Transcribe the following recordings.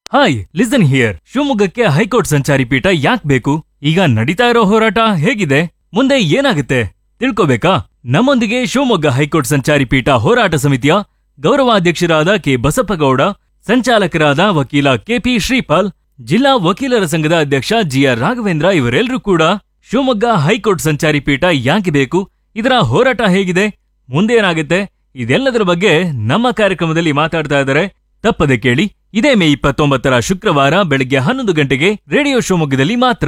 hi listen here ಶಿವಮೊಗ್ಗಕ್ಕೆ high court ಸಂಚಾರಿ ಪೀಠ ಯಾಕ್ ಬೇಕು ಈಗ ನಡೀತಾ ಇರೋ ಹೋರಾಟ ಹೇಗಿದೆ ಮುಂದೆ ಏನಾಗುತ್ತೆ ತಿಳ್ಕೋಬೇಕಾ ನಮ್ಮೊಂದಿಗೆ ಶಿವಮೊಗ್ಗ ಹೈಕೋರ್ಟ್ ಸಂಚಾರಿ ಪೀಠ ಹೋರಾಟ ಸಮಿತಿಯ ಗೌರವಾಧ್ಯಕ್ಷರಾದ ಕೆ ಬಸಪ್ಪಗೌಡ ಸಂಚಾಲಕರಾದ ವಕೀಲ ಕೆಪಿ ಶ್ರೀಪಾಲ್ ಜಿಲ್ಲಾ ವಕೀಲರ ಸಂಘದ ಅಧ್ಯಕ್ಷ ಜಿಆರ್ ರಾಘವೇಂದ್ರ ಇವರೆಲ್ಲರೂ ಕೂಡ ಶಿವಮೊಗ್ಗ ಹೈಕೋರ್ಟ್ ಸಂಚಾರಿ ಪೀಠ ಯಾಕೆ ಬೇಕು ಇದರ ಹೋರಾಟ ಹೇಗಿದೆ ಮುಂದೇನಾಗುತ್ತೆ ಇದೆಲ್ಲದರ ಬಗ್ಗೆ ನಮ್ಮ ಕಾರ್ಯಕ್ರಮದಲ್ಲಿ ಮಾತಾಡ್ತಾ ಇದ್ದಾರೆ ತಪ್ಪದೆ ಕೇಳಿ ಇದೇ ಮೇ ಇಪ್ಪತ್ತೊಂಬತ್ತರ ಶುಕ್ರವಾರ ಬೆಳಗ್ಗೆ ಹನ್ನೊಂದು ಗಂಟೆಗೆ ರೇಡಿಯೋ ಶಿವಮೊಗ್ಗದಲ್ಲಿ ಮಾತ್ರ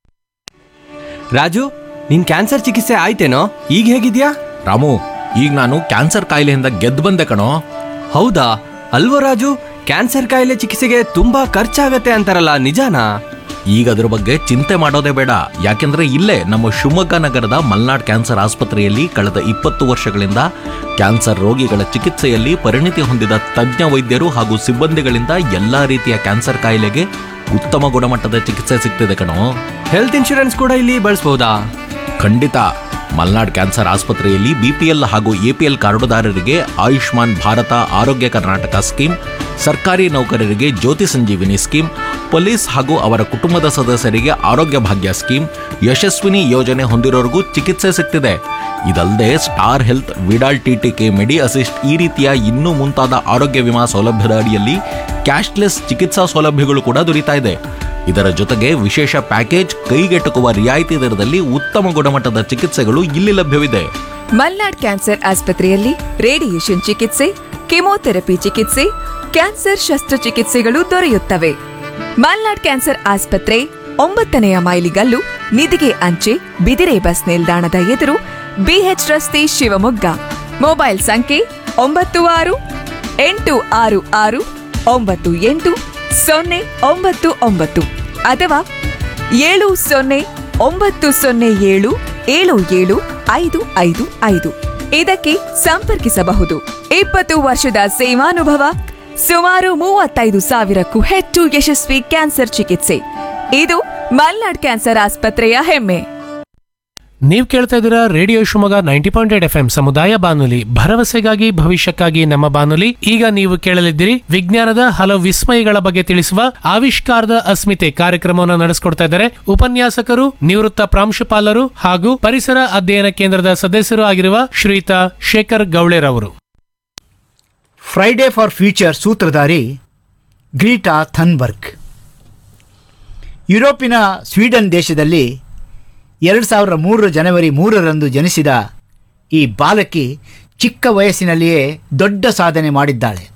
ರಾಜು ನಿನ್ ಕ್ಯಾನ್ಸರ್ ಚಿಕಿತ್ಸೆ ಆಯ್ತೇನೋ ಈಗ ಹೇಗಿದ್ಯಾ ರಾಮು ಈಗ ನಾನು ಕ್ಯಾನ್ಸರ್ ಕಾಯಿಲೆಯಿಂದ ಗೆದ್ದು ಬಂದೆ ಕಣೋ ಹೌದಾ ಅಲ್ವೋ ರಾಜು ಕ್ಯಾನ್ಸರ್ ಕಾಯಿಲೆ ಚಿಕಿತ್ಸೆಗೆ ತುಂಬಾ ಖರ್ಚಾಗತ್ತೆ ಅಂತಾರಲ್ಲ ನಿಜಾನಾ ಈಗ ಅದ್ರ ಬಗ್ಗೆ ಚಿಂತೆ ಮಾಡೋದೇ ಬೇಡ ಯಾಕೆಂದ್ರೆ ಇಲ್ಲೇ ನಮ್ಮ ಶಿವಮೊಗ್ಗ ನಗರದ ಮಲ್ನಾಡ್ ಕ್ಯಾನ್ಸರ್ ಆಸ್ಪತ್ರೆಯಲ್ಲಿ ಕಳೆದ ಇಪ್ಪತ್ತು ವರ್ಷಗಳಿಂದ ಕ್ಯಾನ್ಸರ್ ರೋಗಿಗಳ ಚಿಕಿತ್ಸೆಯಲ್ಲಿ ಪರಿಣಿತಿ ಹೊಂದಿದ ತಜ್ಞ ವೈದ್ಯರು ಹಾಗೂ ಸಿಬ್ಬಂದಿಗಳಿಂದ ಎಲ್ಲಾ ರೀತಿಯ ಕ್ಯಾನ್ಸರ್ ಕಾಯಿಲೆಗೆ ಉತ್ತಮ ಗುಣಮಟ್ಟದ ಚಿಕಿತ್ಸೆ ಸಿಗ್ತಿದೆ ಕಣೋ ಹೆಲ್ತ್ ಇನ್ಶೂರೆನ್ಸ್ ಕೂಡ ಇಲ್ಲಿ ಬಳಸ್ಬೋದಾ ಖಂಡಿತ ಮಲ್ನಾಡ್ ಕ್ಯಾನ್ಸರ್ ಆಸ್ಪತ್ರೆಯಲ್ಲಿ ಬಿಪಿಎಲ್ ಹಾಗೂ ಎಪಿಎಲ್ ಕಾರ್ಡುದಾರರಿಗೆ ಆಯುಷ್ಮಾನ್ ಭಾರತ ಆರೋಗ್ಯ ಕರ್ನಾಟಕ ಸ್ಕೀಮ್ ಸರ್ಕಾರಿ ನೌಕರರಿಗೆ ಜ್ಯೋತಿ ಸಂಜೀವಿನಿ ಸ್ಕೀಮ್ ಪೊಲೀಸ್ ಹಾಗೂ ಅವರ ಕುಟುಂಬದ ಸದಸ್ಯರಿಗೆ ಆರೋಗ್ಯ ಭಾಗ್ಯ ಸ್ಕೀಮ್ ಯಶಸ್ವಿನಿ ಯೋಜನೆ ಹೊಂದಿರೋರಿಗೂ ಚಿಕಿತ್ಸೆ ಸಿಗ್ತಿದೆ ಇದಲ್ಲದೆ star health Vidal TTK medi assist ಈ ರೀತಿಯ ಇನ್ನೂ ಮುಂತಾದ ಆರೋಗ್ಯ ವಿಮಾ ಸೌಲಭ್ಯದ ಅಡಿಯಲ್ಲಿ ಕ್ಯಾಶ್ಲೆಸ್ ಚಿಕಿತ್ಸಾ ಸೌಲಭ್ಯಗಳು ಕೂಡ ದೊರೀತಾ ಇದೆ ಇದರ ಜೊತೆಗೆ ವಿಶೇಷ ಪ್ಯಾಕೇಜ್ ಕೈಗೆಟುಕುವ ರಿಯಾಯಿತಿ ದರದಲ್ಲಿ ಉತ್ತಮ ಗುಣಮಟ್ಟದ ಚಿಕಿತ್ಸೆಗಳು ಇಲ್ಲಿ ಲಭ್ಯವಿದೆ ಮಲ್ನಾಡ್ ಕ್ಯಾನ್ಸರ್ ಆಸ್ಪತ್ರೆಯಲ್ಲಿ ರೇಡಿಯೇಷನ್ ಚಿಕಿತ್ಸೆ ಕೆಮೊಥೆರಪಿ ಚಿಕಿತ್ಸೆ ಕ್ಯಾನ್ಸರ್ ಶಸ್ತ್ರಚಿಕಿತ್ಸೆಗಳು ದೊರೆಯುತ್ತವೆ ಮಲ್ನಾಡ್ ಕ್ಯಾನ್ಸರ್ ಆಸ್ಪತ್ರೆ ಒಂಬತ್ತನೆಯ ಮೈಲಿಗಲ್ಲು ನಿಧಿಗೆ ಅಂಚೆ ಬಿದಿರೆ ಬಸ್ ನಿಲ್ದಾಣದ ಎದುರು ಬಿಎಚ್ ರಸ್ತೆ ಶಿವಮೊಗ್ಗ ಮೊಬೈಲ್ ಸಂಖ್ಯೆ ಒಂಬತ್ತು ಆರು ಎಂಟು ಆರು ಆರು ಒಂಬತ್ತು ಎಂಟು ಸೊನ್ನೆ ಒಂಬತ್ತು ಒಂಬತ್ತು ಅಥವಾ ಏಳು ಸೊನ್ನೆ ಒಂಬತ್ತು ಸೊನ್ನೆ ಏಳು ಏಳು ಏಳು ಐದು ಐದು ಐದು ಇದಕ್ಕೆ ಸಂಪರ್ಕಿಸಬಹುದು ಇಪ್ಪತ್ತು ವರ್ಷದ ಸೇವಾನುಭವ ಸುಮಾರು ಮೂವತ್ತೈದು ಸಾವಿರಕ್ಕೂ ಹೆಚ್ಚು ಯಶಸ್ವಿ ಕ್ಯಾನ್ಸರ್ ಚಿಕಿತ್ಸೆ ಇದು ಮಲ್ನಾಡ್ ಕ್ಯಾನ್ಸರ್ ಆಸ್ಪತ್ರೆಯ ಹೆಮ್ಮೆ ನೀವು ಕೇಳ್ತಾ ಇದ್ದೀರಾ radio Shivamogga ninety point eight F M ಸಮುದಾಯ ಬಾನುಲಿ ಭರವಸೆಗಾಗಿ ಭವಿಷ್ಯಕ್ಕಾಗಿ ನಮ್ಮ ಬಾನುಲಿ ಈಗ ನೀವು ಕೇಳಲಿದ್ದೀರಿ ವಿಜ್ಞಾನದ ಹಲವು ವಿಸ್ಮಯಗಳ ಬಗ್ಗೆ ತಿಳಿಸುವ ಆವಿಷ್ಕಾರದ ಅಸ್ಮಿತೆ ಕಾರ್ಯಕ್ರಮವನ್ನು ನಡೆಸಿಕೊಡ್ತಾ ಇದ್ದಾರೆ ಉಪನ್ಯಾಸಕರು ನಿವೃತ್ತ ಪ್ರಾಂಶುಪಾಲರು ಹಾಗೂ ಪರಿಸರ ಅಧ್ಯಯನ ಕೇಂದ್ರದ ಸದಸ್ಯರು ಆಗಿರುವ ಶ್ರೀಯುತ ಶೇಖರ್ ಗೌಳೆರವರು ಫ್ರೈಡೇ ಫಾರ್ ಫ್ಯೂಚರ್ ಸೂತ್ರಧಾರಿ ಗ್ರೀಟಾ ಥನ್ಬರ್ಗ್ ಯುರೋಪಿನ ಸ್ವೀಡನ್ ದೇಶದಲ್ಲಿ ಎರಡು ಸಾವಿರದ ಮೂರರ ಜನವರಿ ಮೂರರಂದು ಜನಿಸಿದ ಈ ಬಾಲಕಿ ಚಿಕ್ಕ ವಯಸ್ಸಿನಲ್ಲಿಯೇ ದೊಡ್ಡ ಸಾಧನೆ ಮಾಡಿದ್ದಾಳೆ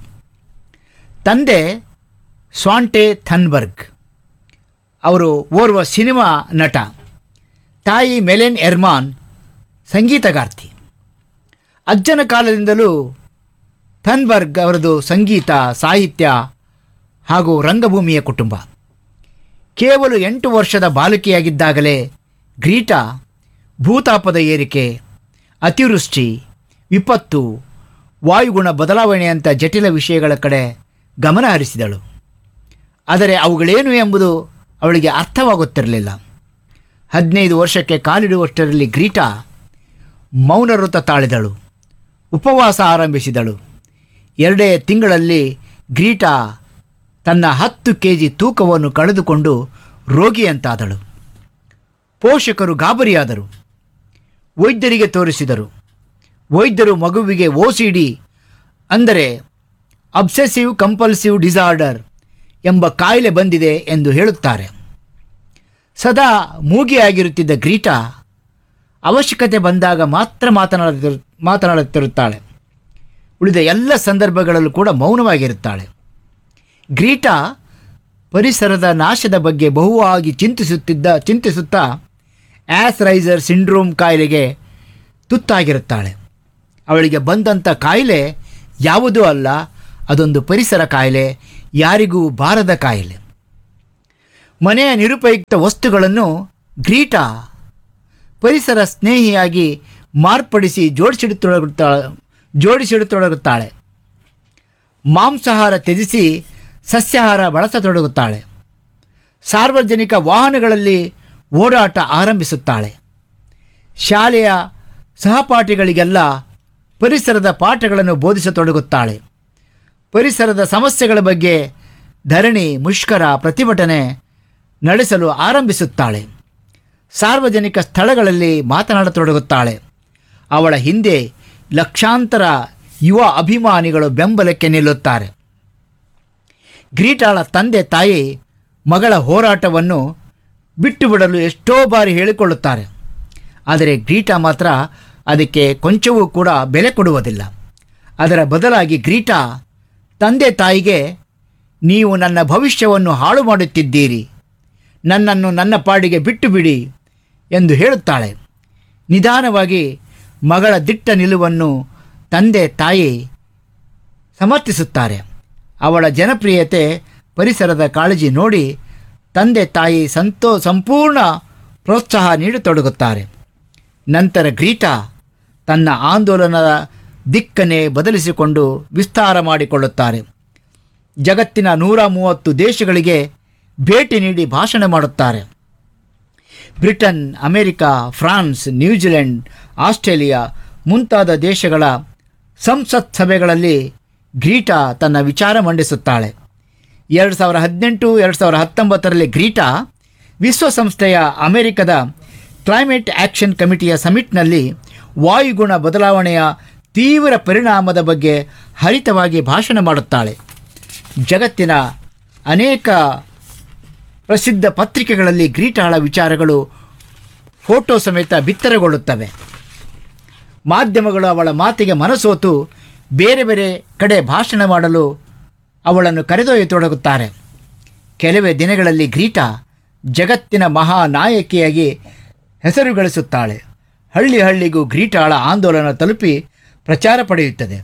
ತಂದೆ ಸ್ವಾಂಟೆ ಥನ್ಬರ್ಗ್ ಅವರು ಓರ್ವ ಸಿನಿಮಾ ನಟ ತಾಯಿ ಮೆಲೆನ್ ಎರ್ಮಾನ್ ಸಂಗೀತಗಾರ್ತಿ ಅಜ್ಜನ ಕಾಲದಿಂದಲೂ ಥನ್ಬರ್ಗ್ ಅವರದು ಸಂಗೀತ ಸಾಹಿತ್ಯ ಹಾಗೂ ರಂಗಭೂಮಿಯ ಕುಟುಂಬ ಕೇವಲ ಎಂಟು ವರ್ಷದ ಬಾಲಕಿಯಾಗಿದ್ದಾಗಲೇ ಗ್ರೀಟಾ ಭೂತಾಪದ ಏರಿಕೆ ಅತಿವೃಷ್ಟಿ ವಿಪತ್ತು ವಾಯುಗುಣ ಬದಲಾವಣೆಯಂಥ ಜಟಿಲ ವಿಷಯಗಳ ಕಡೆ ಗಮನ ಹರಿಸಿದಳು ಆದರೆ ಅವುಗಳೇನು ಎಂಬುದು ಅವಳಿಗೆ ಅರ್ಥವಾಗುತ್ತಿರಲಿಲ್ಲ ಹದಿನೈದು ವರ್ಷಕ್ಕೆ ಕಾಲಿಡುವಷ್ಟರಲ್ಲಿ ಗ್ರೀಟಾ ಮೌನವೃತ ತಾಳಿದಳು ಉಪವಾಸ ಆರಂಭಿಸಿದಳು ಎರಡೇ ತಿಂಗಳಲ್ಲಿ ಗ್ರೀಟಾ ತನ್ನ ಹತ್ತು ಕೆ ಜಿ ತೂಕವನ್ನು ಕಳೆದುಕೊಂಡು ರೋಗಿಯಂತಾದಳು ಪೋಷಕರು ಗಾಬರಿಯಾದರು ವೈದ್ಯರಿಗೆ ತೋರಿಸಿದರು ವೈದ್ಯರು ಮಗುವಿಗೆ ಓ ಸಿ ಡಿ ಅಂದರೆ ಅಬ್ಸೆಸಿವ್ ಕಂಪಲ್ಸಿವ್ ಡಿಸಾರ್ಡರ್ ಎಂಬ ಕಾಯಿಲೆ ಬಂದಿದೆ ಎಂದು ಹೇಳುತ್ತಾರೆ ಸದಾ ಮೂಗಿಯಾಗಿರುತ್ತಿದ್ದ ಗ್ರೀಟಾ ಅವಶ್ಯಕತೆ ಬಂದಾಗ ಮಾತ್ರ ಮಾತನಾಡುತ್ತಿರು ಮಾತನಾಡುತ್ತಿರುತ್ತಾಳೆ ಉಳಿದ ಎಲ್ಲ ಸಂದರ್ಭಗಳಲ್ಲೂ ಕೂಡ ಮೌನವಾಗಿರುತ್ತಾಳೆ ಗ್ರೀಟಾ ಪರಿಸರದ ನಾಶದ ಬಗ್ಗೆ ಬಹುವಾಗಿ ಚಿಂತಿಸುತ್ತಿದ್ದ ಚಿಂತಿಸುತ್ತಾ ಆ್ಯಸ್ ರೈಸರ್ ಸಿಂಡ್ರೋಮ್ ಕಾಯಿಲೆಗೆ ತುತ್ತಾಗಿರುತ್ತಾಳೆ ಅವಳಿಗೆ ಬಂದಂಥ ಕಾಯಿಲೆ ಯಾವುದೂ ಅಲ್ಲ ಅದೊಂದು ಪರಿಸರ ಕಾಯಿಲೆ ಯಾರಿಗೂ ಬಾರದ ಕಾಯಿಲೆ ಮನೆಯ ನಿರುಪಯುಕ್ತ ವಸ್ತುಗಳನ್ನು ಗ್ರೀಟಾ ಪರಿಸರ ಸ್ನೇಹಿಯಾಗಿ ಮಾರ್ಪಡಿಸಿ ಜೋಡಿಸಿಡುತ್ತೊಡಗುತ್ತಾಳೆ ಜೋಡಿಸಿಡುತ್ತೊಡಗುತ್ತಾಳೆ ಮಾಂಸಾಹಾರ ತ್ಯಜಿಸಿ ಸಸ್ಯಾಹಾರ ಬಳಸತೊಡಗುತ್ತಾಳೆ ಸಾರ್ವಜನಿಕ ವಾಹನಗಳಲ್ಲಿ ಓಡಾಟ ಆರಂಭಿಸುತ್ತಾಳೆ ಶಾಲೆಯ ಸಹಪಾಠಿಗಳಿಗೆಲ್ಲ ಪರಿಸರದ ಪಾಠಗಳನ್ನು ಬೋಧಿಸತೊಡಗುತ್ತಾಳೆ ಪರಿಸರದ ಸಮಸ್ಯೆಗಳ ಬಗ್ಗೆ ಧರಣಿ ಮುಷ್ಕರ ಪ್ರತಿಭಟನೆ ನಡೆಸಲು ಆರಂಭಿಸುತ್ತಾಳೆ ಸಾರ್ವಜನಿಕ ಸ್ಥಳಗಳಲ್ಲಿ ಮಾತನಾಡತೊಡಗುತ್ತಾಳೆ ಅವಳ ಹಿಂದೆ ಲಕ್ಷಾಂತರ ಯುವ ಅಭಿಮಾನಿಗಳು ಬೆಂಬಲಕ್ಕೆ ನಿಲ್ಲುತ್ತಾರೆ ಗ್ರೀಟಾಳ ತಂದೆ ತಾಯಿ ಮಗಳ ಹೋರಾಟವನ್ನು ಬಿಟ್ಟು ಬಿಡಲು ಎಷ್ಟೋ ಬಾರಿ ಹೇಳಿಕೊಳ್ಳುತ್ತಾರೆ ಆದರೆ ಗ್ರೀಟಾ ಮಾತ್ರ ಅದಕ್ಕೆ ಕೊಂಚವೂ ಕೂಡ ಬೆಲೆ ಕೊಡುವುದಿಲ್ಲ ಅದರ ಬದಲಾಗಿ ಗ್ರೀಟಾ ತಂದೆ ತಾಯಿಗೆ ನೀವು ನನ್ನ ಭವಿಷ್ಯವನ್ನು ಹಾಳು ಮಾಡುತ್ತಿದ್ದೀರಿ ನನ್ನನ್ನು ನನ್ನ ಪಾಡಿಗೆ ಬಿಟ್ಟು ಬಿಡಿ ಎಂದು ಹೇಳುತ್ತಾಳೆ ನಿಧಾನವಾಗಿ ಮಗಳ ದಿಟ್ಟ ನಿಲುವನ್ನು ತಂದೆ ತಾಯಿ ಸಮರ್ಥಿಸುತ್ತಾರೆ ಅವಳ ಜನಪ್ರಿಯತೆ ಪರಿಸರದ ಕಾಳಜಿ ನೋಡಿ ತಂದೆ ತಾಯಿ ಸಂತೋ ಸಂಪೂರ್ಣ ಪ್ರೋತ್ಸಾಹ ನೀಡತೊಡಗುತ್ತಾರೆ ನಂತರ ಗ್ರೀಟಾ ತನ್ನ ಆಂದೋಲನದ ದಿಕ್ಕನ್ನೇ ಬದಲಿಸಿಕೊಂಡು ವಿಸ್ತಾರ ಮಾಡಿಕೊಳ್ಳುತ್ತಾರೆ ಜಗತ್ತಿನ ನೂರ ಮೂವತ್ತು ದೇಶಗಳಿಗೆ ಭೇಟಿ ನೀಡಿ ಭಾಷಣ ಮಾಡುತ್ತಾರೆ Britain America France New Zealand Australia ಮುಂತಾದ ದೇಶಗಳ ಸಂಸತ್ ಸಭೆಗಳಲ್ಲಿ ಗ್ರೀಟಾ ತನ್ನ ವಿಚಾರ ಮಂಡಿಸುತ್ತಾಳೆ ಎರಡು ಸಾವಿರ ಹದಿನೆಂಟು ಎರಡು ಸಾವಿರ ಹತ್ತೊಂಬತ್ತರಲ್ಲಿ ಗ್ರೀಟಾ ವಿಶ್ವಸಂಸ್ಥೆಯ ಅಮೆರಿಕದ ಕ್ಲೈಮೇಟ್ ಆಕ್ಷನ್ ಕಮಿಟಿಯ ಸಮಿಟ್ನಲ್ಲಿ ವಾಯುಗುಣ ಬದಲಾವಣೆಯ ತೀವ್ರ ಪರಿಣಾಮದ ಬಗ್ಗೆ ಹರಿತವಾಗಿ ಭಾಷಣ ಮಾಡುತ್ತಾಳೆ ಜಗತ್ತಿನ ಅನೇಕ ಪ್ರಸಿದ್ಧ ಪತ್ರಿಕೆಗಳಲ್ಲಿ ಗ್ರೀಟಾಳ ವಿಚಾರಗಳು ಫೋಟೋ ಸಮೇತ ಬಿತ್ತರಗೊಳ್ಳುತ್ತವೆ ಮಾಧ್ಯಮಗಳು ಅವಳ ಮಾತಿಗೆ ಮನಸೋತು ಬೇರೆ ಬೇರೆ ಕಡೆ ಭಾಷಣ ಮಾಡಲು ಅವಳನ್ನು ಕರೆದೊಯ್ಯತೊಡಗುತ್ತಾರೆ ಕೆಲವೇ ದಿನಗಳಲ್ಲಿ ಗ್ರೀಟಾ ಜಗತ್ತಿನ ಮಹಾನಾಯಕಿಯಾಗಿ ಹೆಸರು ಗಳಿಸುತ್ತಾಳೆ ಹಳ್ಳಿ ಹಳ್ಳಿಗೂ ಗ್ರೀಟಾಳ ಆಂದೋಲನ ತಲುಪಿ ಪ್ರಚಾರ ಪಡೆಯುತ್ತದೆ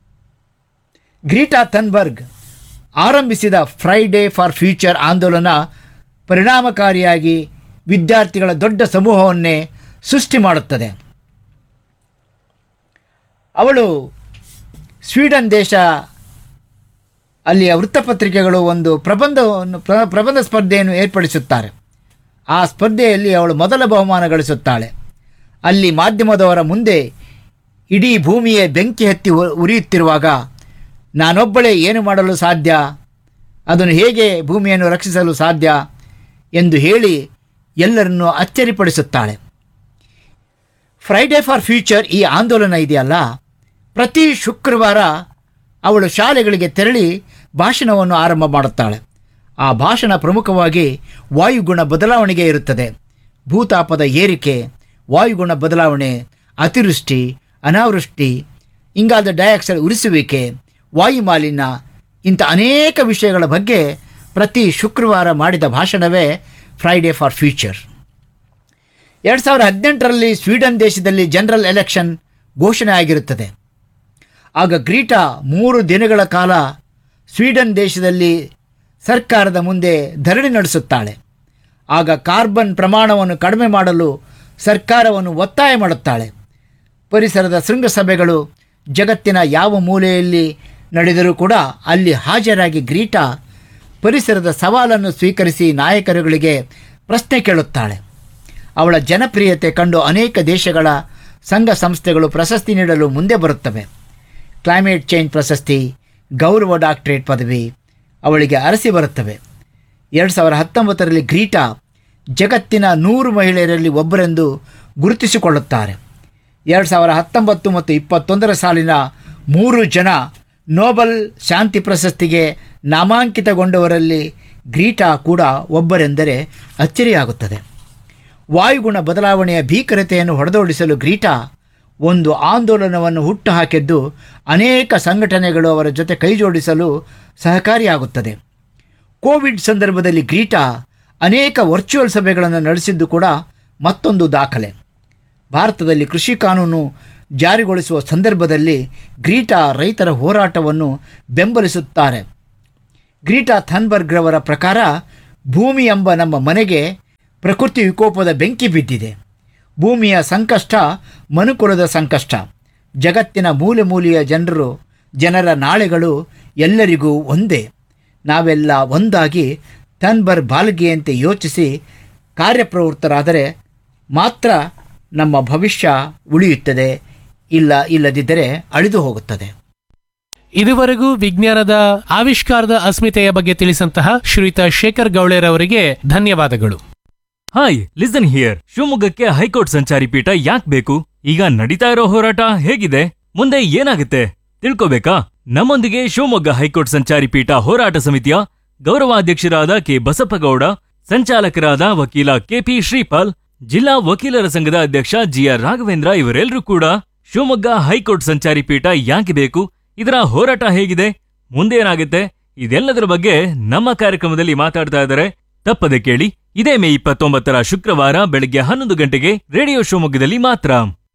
ಗ್ರೀಟಾ ಥನ್ಬರ್ಗ್ ಆರಂಭಿಸಿದ ಫ್ರೈಡೇ ಫಾರ್ ಫ್ಯೂಚರ್ ಆಂದೋಲನ ಪರಿಣಾಮಕಾರಿಯಾಗಿ ವಿದ್ಯಾರ್ಥಿಗಳ ದೊಡ್ಡ ಸಮೂಹವನ್ನೇ ಸೃಷ್ಟಿ ಮಾಡುತ್ತದೆ ಅವಳು ಸ್ವೀಡನ್ ದೇಶ ಅಲ್ಲಿಯ ವೃತ್ತಪತ್ರಿಕೆಗಳು ಒಂದು ಪ್ರಬಂಧವನ್ನು ಪ್ರ- ಪ್ರಬಂಧ ಸ್ಪರ್ಧೆಯನ್ನು ಏರ್ಪಡಿಸುತ್ತಾರೆ ಆ ಸ್ಪರ್ಧೆಯಲ್ಲಿ ಅವಳು ಮೊದಲ ಬಹುಮಾನ ಗಳಿಸುತ್ತಾಳೆ ಅಲ್ಲಿ ಮಾಧ್ಯಮದವರ ಮುಂದೆ ಇಡೀ ಭೂಮಿಯೇ ಬೆಂಕಿ ಹತ್ತಿ ಉ- ಉರಿಯುತ್ತಿರುವಾಗ ನಾನೊಬ್ಬಳೇ ಏನು ಮಾಡಲು ಸಾಧ್ಯ ಅದನ್ನು ಹೇಗೆ ಭೂಮಿಯನ್ನು ರಕ್ಷಿಸಲು ಸಾಧ್ಯ ಎಂದು ಹೇಳಿ ಎಲ್ಲರನ್ನೂ ಅಚ್ಚರಿಪಡಿಸುತ್ತಾಳೆ ಫ್ರೈಡೇ ಫಾರ್ ಫ್ಯೂಚರ್ ಈ ಆಂದೋಲನ ಇದೆಯಲ್ಲ ಪ್ರತಿ ಶುಕ್ರವಾರ ಅವಳು ಶಾಲೆಗಳಿಗೆ ತೆರಳಿ ಭಾಷಣವನ್ನು ಆರಂಭ ಮಾಡುತ್ತಾಳೆ ಆ ಭಾಷಣ ಪ್ರಮುಖವಾಗಿ ವಾಯುಗುಣ ಬದಲಾವಣೆಗೆ ಇರುತ್ತದೆ ಭೂತಾಪದ ಏರಿಕೆ ವಾಯುಗುಣ ಬದಲಾವಣೆ ಅತಿವೃಷ್ಟಿ ಅನಾವೃಷ್ಟಿ ಇಂಗಾಲದ ಡೈಆಕ್ಸೈಡ್ ಉರಿಸುವಿಕೆ ವಾಯು ಮಾಲಿನ್ಯ ಇಂಥ ಅನೇಕ ವಿಷಯಗಳ ಬಗ್ಗೆ ಪ್ರತಿ ಶುಕ್ರವಾರ ಮಾಡಿದ ಭಾಷಣವೇ ಫ್ರೈಡೇ ಫಾರ್ ಫ್ಯೂಚರ್ ಎರಡು ಸಾವಿರದ ಹದಿನೆಂಟರಲ್ಲಿ ಸ್ವೀಡನ್ ದೇಶದಲ್ಲಿ ಜನರಲ್ ಎಲೆಕ್ಷನ್ ಘೋಷಣೆ ಆಗಿರುತ್ತದೆ ಆಗ ಗ್ರೀಟಾ ಮೂರು ದಿನಗಳ ಕಾಲ ಸ್ವೀಡನ್ ದೇಶದಲ್ಲಿ ಸರ್ಕಾರದ ಮುಂದೆ ಧರಣಿ ನಡೆಸುತ್ತಾಳೆ ಆಗ ಕಾರ್ಬನ್ ಪ್ರಮಾಣವನ್ನು ಕಡಿಮೆ ಮಾಡಲು ಸರ್ಕಾರವನ್ನು ಒತ್ತಾಯ ಮಾಡುತ್ತಾಳೆ ಪರಿಸರದ ಶೃಂಗಸಭೆಗಳು ಜಗತ್ತಿನ ಯಾವ ಮೂಲೆಯಲ್ಲಿ ನಡೆದರೂ ಕೂಡ ಅಲ್ಲಿ ಹಾಜರಾಗಿ ಗ್ರೀಟಾ ಪರಿಸರದ ಸವಾಲನ್ನು ಸ್ವೀಕರಿಸಿ ನಾಯಕರುಗಳಿಗೆ ಪ್ರಶ್ನೆ ಕೇಳುತ್ತಾಳೆ ಅವಳ ಜನಪ್ರಿಯತೆ ಕಂಡು ಅನೇಕ ದೇಶಗಳ ಸಂಘ ಸಂಸ್ಥೆಗಳು ಪ್ರಶಸ್ತಿ ನೀಡಲು ಮುಂದೆ ಬರುತ್ತವೆ ಕ್ಲೈಮೇಟ್ ಚೇಂಜ್ ಪ್ರಶಸ್ತಿ ಗೌರವ ಡಾಕ್ಟರೇಟ್ ಪದವಿ ಅವಳಿಗೆ ಅರಸಿ ಬರುತ್ತವೆ ಎರಡು ಸಾವಿರ ಹತ್ತೊಂಬತ್ತರಲ್ಲಿ ಗ್ರೀಟಾ ಜಗತ್ತಿನ ನೂರು ಮಹಿಳೆಯರಲ್ಲಿ ಒಬ್ಬರೆಂದು ಗುರುತಿಸಿಕೊಳ್ಳುತ್ತಾರೆ ಎರಡು ಸಾವಿರ ಹತ್ತೊಂಬತ್ತು ಮತ್ತು ಇಪ್ಪತ್ತೊಂದರ ಸಾಲಿನ ಮೂರು ಜನ ನೋಬಲ್ ಶಾಂತಿ ಪ್ರಶಸ್ತಿಗೆ ನಾಮಾಂಕಿತಗೊಂಡವರಲ್ಲಿ ಗ್ರೀಟಾ ಕೂಡ ಒಬ್ಬರೆಂದರೆ ಅಚ್ಚರಿಯಾಗುತ್ತದೆ ವಾಯುಗುಣ ಬದಲಾವಣೆಯ ಭೀಕರತೆಯನ್ನು ಹೊಡೆದೋಡಿಸಲು ಗ್ರೀಟಾ ಒಂದು ಆಂದೋಲನವನ್ನು ಹುಟ್ಟುಹಾಕಿದ್ದು ಅನೇಕ ಸಂಘಟನೆಗಳು ಅವರ ಜೊತೆ ಕೈಜೋಡಿಸಲು ಸಹಕಾರಿಯಾಗುತ್ತದೆ ಕೋವಿಡ್ ಸಂದರ್ಭದಲ್ಲಿ ಗ್ರೀಟಾ ಅನೇಕ ವರ್ಚುವಲ್ ಸಭೆಗಳನ್ನು ನಡೆಸಿದ್ದು ಕೂಡ ಮತ್ತೊಂದು ದಾಖಲೆ ಭಾರತದಲ್ಲಿ ಕೃಷಿ ಕಾನೂನು ಜಾರಿಗೊಳಿಸುವ ಸಂದರ್ಭದಲ್ಲಿ ಗ್ರೀಟಾ ರೈತರ ಹೋರಾಟವನ್ನು ಬೆಂಬಲಿಸುತ್ತಾರೆ ಗ್ರೀಟಾ ಥನ್ಬರ್ಗ್ ರವರ ಪ್ರಕಾರ ಭೂಮಿ ಎಂಬ ನಮ್ಮ ಮನೆಗೆ ಪ್ರಕೃತಿ ವಿಕೋಪದ ಬೆಂಕಿ ಬಿದ್ದಿದೆ ಭೂಮಿಯ ಸಂಕಷ್ಟ ಮನುಕುಲದ ಸಂಕಷ್ಟ ಜಗತ್ತಿನ ಮೂಲೆ ಮೂಲೆಯ ಜನರು ಜನರ ನಾಳೆಗಳು ಎಲ್ಲರಿಗೂ ಒಂದೇ ನಾವೆಲ್ಲ ಒಂದಾಗಿ ಥನ್ಬರ್ ಬಾಲ್ಗೆಯಂತೆ ಯೋಚಿಸಿ ಕಾರ್ಯಪ್ರವೃತ್ತರಾದರೆ ಮಾತ್ರ ನಮ್ಮ ಭವಿಷ್ಯ ಉಳಿಯುತ್ತದೆ ಇಲ್ಲ ಇಲ್ಲದಿದ್ದರೆ ಅಳಿದು ಹೋಗುತ್ತದೆ ಇದುವರೆಗೂ ವಿಜ್ಞಾನದ ಆವಿಷ್ಕಾರದ ಅಸ್ಮಿತೆಯ ಬಗ್ಗೆ ತಿಳಿಸಂತಹ ಶ್ರೀಯುತ ಶೇಖರ್ ಗೌಳೆರವರಿಗೆ ಧನ್ಯವಾದಗಳು ಹಾಯ್ ಲಿಸನ್ ಹಿಯರ್ ಶಿವಮೊಗ್ಗಕ್ಕೆ ಹೈಕೋರ್ಟ್ ಸಂಚಾರಿ ಪೀಠ ಯಾಕ್ ಬೇಕು ಈಗ ನಡೀತಾ ಇರೋ ಹೋರಾಟ ಹೇಗಿದೆ ಮುಂದೆ ಏನಾಗುತ್ತೆ ತಿಳ್ಕೋಬೇಕಾ ನಮ್ಮೊಂದಿಗೆ ಶಿವಮೊಗ್ಗ ಹೈಕೋರ್ಟ್ ಸಂಚಾರಿ ಪೀಠ ಹೋರಾಟ ಸಮಿತಿಯ ಗೌರವಾಧ್ಯಕ್ಷರಾದ ಕೆ ಬಸಪ್ಪಗೌಡ ಸಂಚಾಲಕರಾದ ವಕೀಲ ಕೆಪಿ ಶ್ರೀಪಾಲ್ ಜಿಲ್ಲಾ ವಕೀಲರ ಸಂಘದ ಅಧ್ಯಕ್ಷ ಜಿಆರ್ ರಾಘವೇಂದ್ರ ಇವರೆಲ್ಲರೂ ಕೂಡ ಶಿವಮೊಗ್ಗ ಹೈಕೋರ್ಟ್ ಸಂಚಾರಿ ಪೀಠ ಯಾಕೆ ಬೇಕು ಇದರ ಹೋರಾಟ ಹೇಗಿದೆ ಮುಂದೇನಾಗುತ್ತೆ ಇದೆಲ್ಲದರ ಬಗ್ಗೆ ನಮ್ಮ ಕಾರ್ಯಕ್ರಮದಲ್ಲಿ ಮಾತಾಡ್ತಾ ಇದ್ದಾರೆ ತಪ್ಪದೆ ಕೇಳಿ ಇದೇ ಮೇ ಇಪ್ಪತ್ತೊಂಬತ್ತರ ಶುಕ್ರವಾರ ಬೆಳಗ್ಗೆ ಹನ್ನೊಂದು ಗಂಟೆಗೆ ರೇಡಿಯೋ ಶಿವಮೊಗ್ಗದಲ್ಲಿ ಮಾತ್ರ